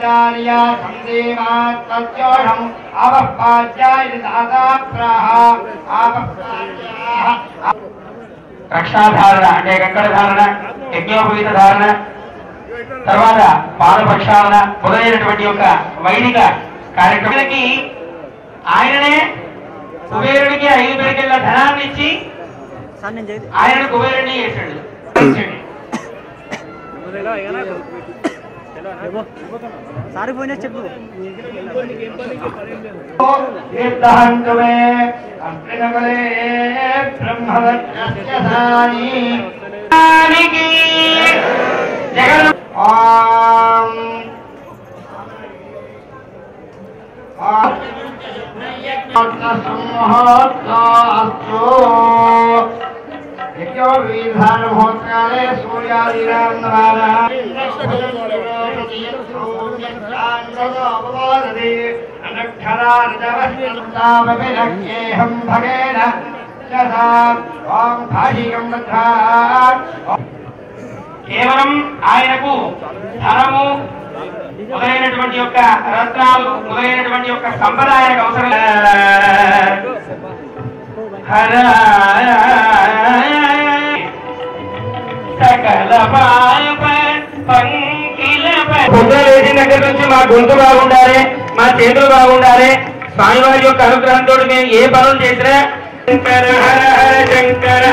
्यार्या सन्देवात्मज्योषम् आवःपाद्याय दाता प्राह आवःपाद्याः రక్షాధారణ అంటే కంకణ ధారణ యజ్ఞోపవీత ధారణ తర్వాత పాద ప్రక్షాళన మొదలైనటువంటి యొక్క వైదిక కార్యక్రమానికి ఆయననే కుబేరుడికి ఐదు పేరుకెళ్ళ ధనాన్ని ఇచ్చి సార్ నేను చేసి ఆయన కుబేరుడిని చేశాడు సార్ ఫోన్ చేసి చెప్పు తీర్థహन्तु मे अस्मिन्नगरे ब्रह्मवत्यस्य सानि దానికి జగన్ ॐ संहोत्सास्तु यज्ञो विधानमहोत्काले सूर्यादिरामवादे भगेन यथा ॐ भाषिकं तथा కేవలం ఆయనకు ధనము మొదలైనటువంటి యొక్క రత్నాలు మొదలైనటువంటి యొక్క సంపద ఆయనకు అవసరం లేదు. హర సకల పాప పంకిల పొద్దున లేచిన దగ్గర నుంచి మా గొంతు బాగుండాలి మా చేతులు బాగుండాలి స్వామివారి యొక్క అనుగ్రహంతో మేము ఏ పనులు చేసినా శంకర హర హర శంకర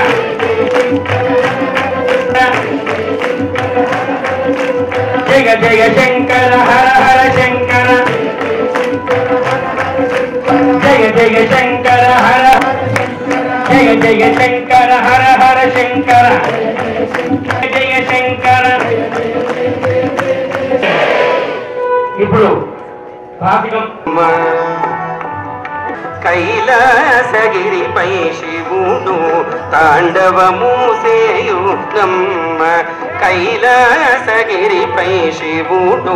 జయ జయ శంకర హర హర శంకర జయ జయ శంకర హర జయ జయ శంకర హర హర శంకర జయ శంకర ఇప్పుడు భాషికం కైలాసగిరిపై శివుడు తాండవము సేయునమ్మ కైలాసగిరిపై శివుడు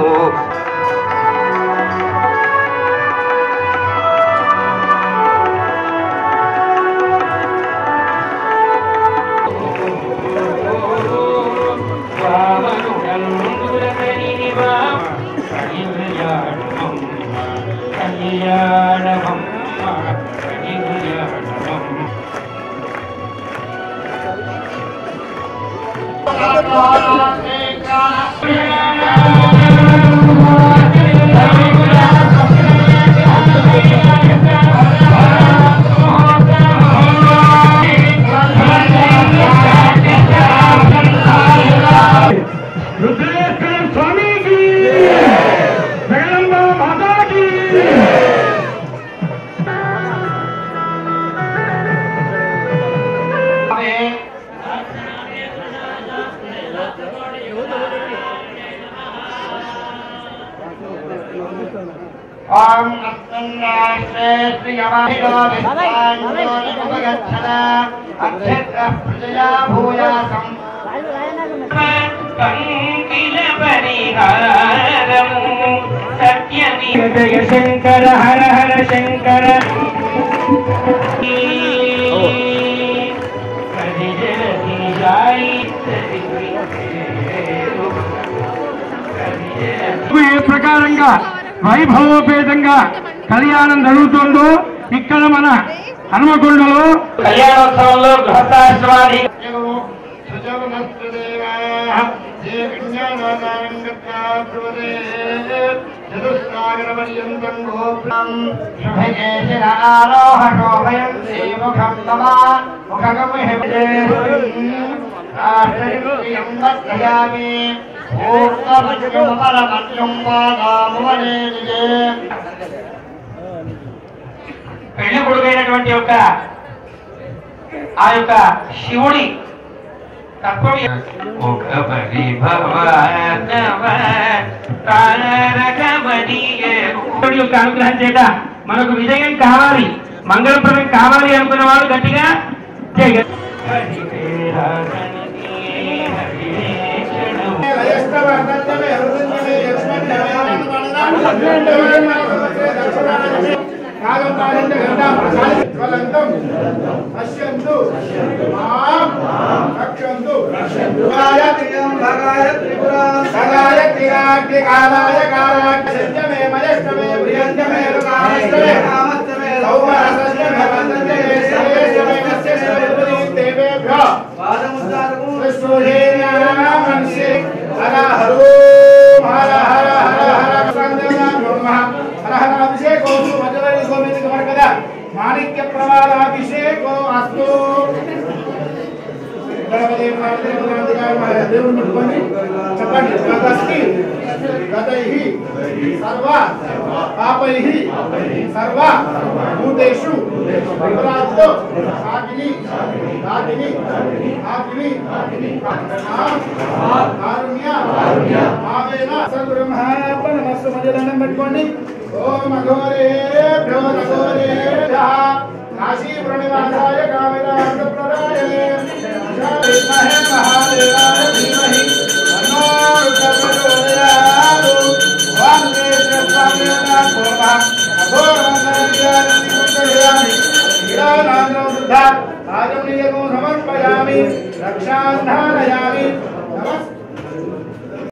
రుద్రేశ్వర స్వామికి జగదంబ మాతాకి ఓం అస్మిన్ రాష్ట్రే శ్రియమహిలో విద్వాంగోనిముపగచ్చన అక్షత్ర ప్రజయా భూయాసం పంకిల పరిహారము సత్యమి జయ శంకర హర హర శంకర ఏ ప్రకారంగా వైభవోపేతంగా కళ్యాణం జరుగుతుందో ఇక్కడ మన హనుమకొండలో కళ్యాణోత్సవంలో గృహస్థాశ్రమాది పెళ్లి కొడుకైనటువంటి యొక్క ఆ యొక్క శివుడి తత్వం ఒక శివుడి యొక్క అనుగ్రహం చేత మనకు విజయం కావాలి మంగళప్రదం కావాలి అనుకున్న వాడు గట్టిగా జయ పశ్యంతు మాం రక్షంతు రక్షంతు భగాయ త్రియం భగాయ త్రిపురాం భగాయ త్రిరాజ్య కాలాయ కాలాయ మాణిక్య ప్రవాదాభిషేకో అస్తు గణపతి దేవుని ముట్టుకొని చెప్పండి గతస్తి గతై సర్వ పాపై సర్వ భూతేషు విభ్రాంతో ఆగిని ఆగిని ఆగిని కారుణ్య ఆవేన సద్బ్రహ్మాత్మ నమస్సు మధ్య దండం పెట్టుకోండి ఓం అఘోరేభ్యో నఘోరేభ్య కాశీ ప్రణివాసాయ కామిరాంత ప్రదాయనే విద్మహే మహాదేవాయ ధీమహి తన్నో రుద్రప్రచోదయాత్ ఓం శ్రీకృష్ణాయ నమః అఘోరం నరయామి కుండయామి శ్రీరానాంద్రో వృద్ధ ఆజమనీయమో సమర్పయామి రక్షాంధారయామి నమస్తే